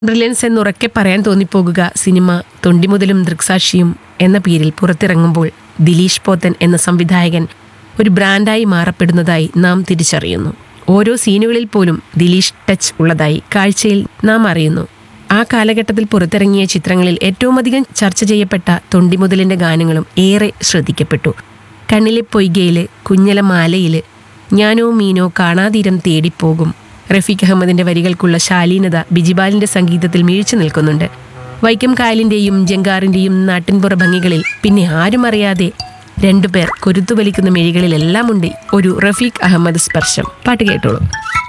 brilliance എന്നുറക്കെ പറയാൻ തോന്നിപ്പോകുക cinema തൊണ്ടിമുതലും ദൃക്സാക്ഷിയും എന്ന പേരിൽ പുറത്തിറങ്ങുമ്പോൾ ദിലീഷ് പോത്തൻ എന്ന സംവിധായകൻ ഒരു ബ്രാൻഡായി മാറപ്പെടുന്നതായി നാം തിരിച്ചറിയുന്നു ഓരോ സീനുകളിൽ പോലും ദിലീഷ് ടച്ച് ഉള്ളതായി കാഴ്ചയിൽ നാം അറിയുന്നു ആ കാലഘട്ടത്തിൽ പുറത്തിറങ്ങിയ ചിത്രങ്ങളിൽ ഏറ്റവും അധികം ചർച്ച ചെയ്യപ്പെട്ട തൊണ്ടിമുതലിന്റെ ഗാനങ്ങളും ഏറെ ശ്രദ്ധിക്കപ്പെട്ടു കണ്ണിലെ പൊയ്കയില് കുഞ്ഞല മാലയില് ഞാനോ മീനോ കാണാതീരം തേടിപ്പോകും റഫീഖ് അഹമ്മദിന്റെ വരികൾക്കുള്ള ശാലീനത ബിജിബാലിന്റെ സംഗീതത്തിൽ വീഴ്ച നിൽക്കുന്നുണ്ട് വൈക്കം കായലിന്റെയും ജങ്കാറിന്റെയും നാട്ടിൻപുറ ഭംഗികളിൽ പിന്നെ ആരും അറിയാതെ രണ്ടുപേർ കൊരുത്തുവലിക്കുന്ന മിഴികളിലെല്ലാം ഉണ്ട് ഒരു റഫീഖ് അഹമ്മദ് സ്പർശം പാട്ട് കേട്ടോളൂ